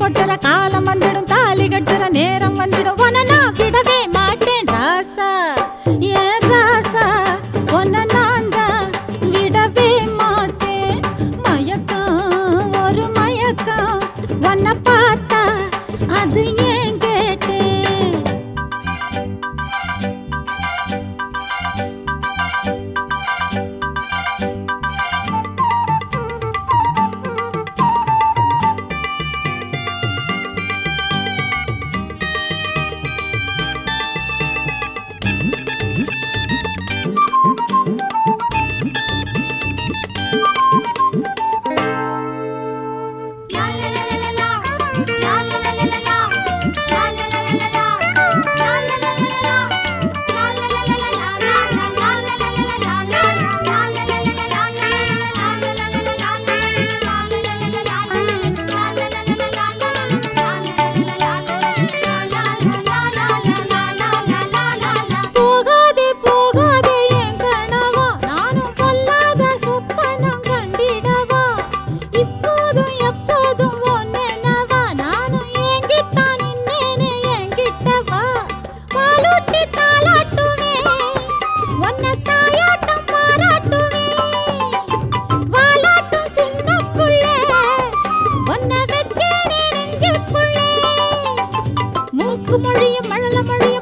கொட்டுற காலம் வந்துடும் தாலி கட்டுற நேரம் வந்துடும் உன்னை நான் விடவே மாட்டேன் ராசா ஏன் ராசா உன்னை நான் தான் விடவே மாட்டேன் மயக்கம் ஒரு மயக்கம் உன்னை பார்த்தா அது ஏன் கேட்டேன் போகாதே போகாதே என் கனவா நானும் பொல்லாத சொப்பனம் கண்டிடவா இப்போதும் எப்போதும் ஒன்னவா நானும் ஏங்கித்தான் நின்னேனே என்கிட்டவா பாலூட்டி தாளாட்டுவேன் உன்னை தாயாட்டம் பாராட்டுவேன் வாலாட்டும் சின்ன புள்ளே உன்னை வச்சேனே நெஞ்சுக்குள்ளே மூக்கு மொழியும் மழல மொழியும்